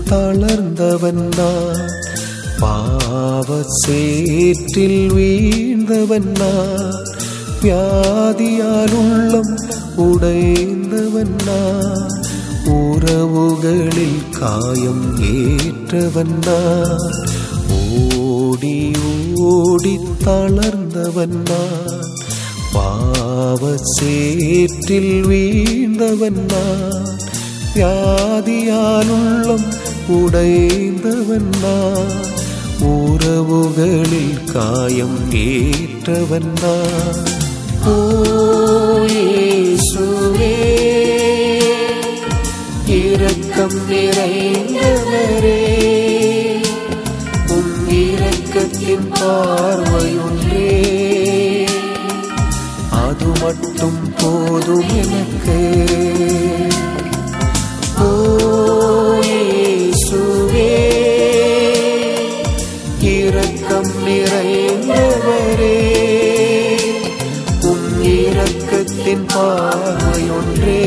தளர்ந்தவன் நான் பாவ சேற்றில் வீழ்ந்தவன் நான் வியாதியால் உள்ளம் உடைந்தவன் நான் உறவுகளில் காயம் ஏற்றவன் நான் ஓடி ஓடி தளர்ந்தவன் நான் பாவ சேற்றில் வீழ்ந்தவன் நான் வியாதியால் உள்ளம் உடைந்தவன் நான் உறவுகளில் காயம் ஏற்றவன் நான் ஓ இயேசுவே இரக்கம் நிறைந்தவரே உம் இரக்கத்தின் பார்வையொன்றே அது மட்டும் போதும் எனக்கு ஓ இயேசுவே இரக்கம் நிறைந்தவரே உம் இரக்கத்தின் பார்வையொன்றே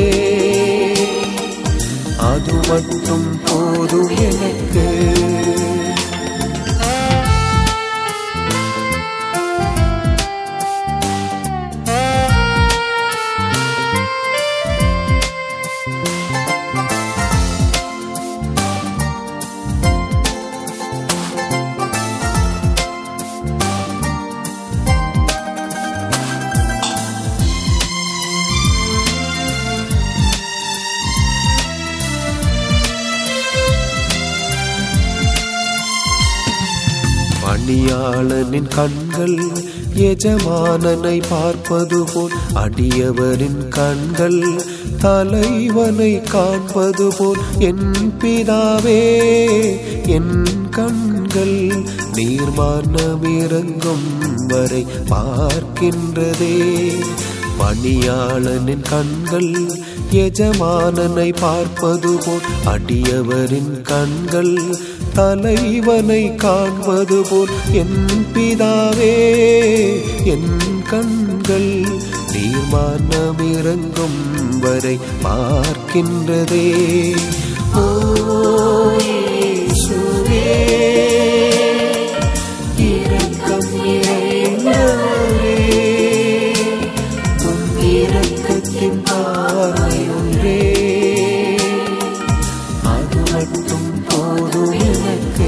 அது மட்டும் போதும் எனக்கு பணியாளனின் கண்கள் எஜமானனை பார்ப்பது போல் அடியவரின் கண்கள் தலைவனை காண்பது போல் என் பிதாவே என் கண்கள் நீர்மானமிறங்கும் வரை பார்க்கின்றதே பணியாளனின் கண்கள் எஜமானனை பார்ப்பது போல் அடியவரின் கண்கள் தலைவனை காண்பது போல் என் பிதாவே என் கண்கள் நீர்மானமிறங்கும் வரை பார்க்கின்றதே ஓ இயேசுவே இரக்கம் நிறைந்தவரே உம் இரக்கத்தின் பார்வை ஒன்றே அது மட்டும் போதும் எனக்கு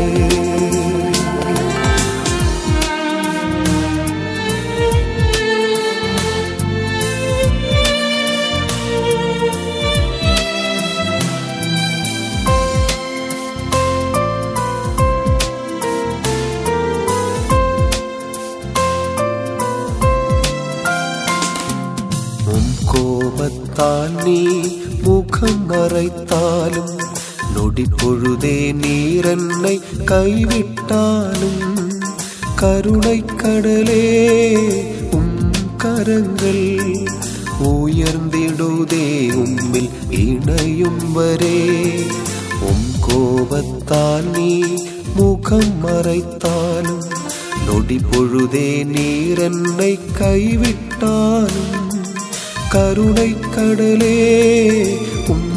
உம் கோபத்தால் நீ முகம் மறைத்தாலும் நொடி பொழுதே நீரென்னை கைவிட்டாலும் கருணை கடலே உம் கரங்கள் உயர்ந்திடுதே உம்மில் இணையும் வரே உம் கோபத்தால் நீ முகம் மறைத்தாலும் நொடி பொழுதே நீரென்னை கைவிட்டாலும் கருணை கடலே உம்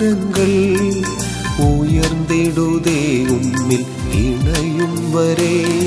கரங்கள் உயர்ந்திடுதே உம்மில் இணையும் வரே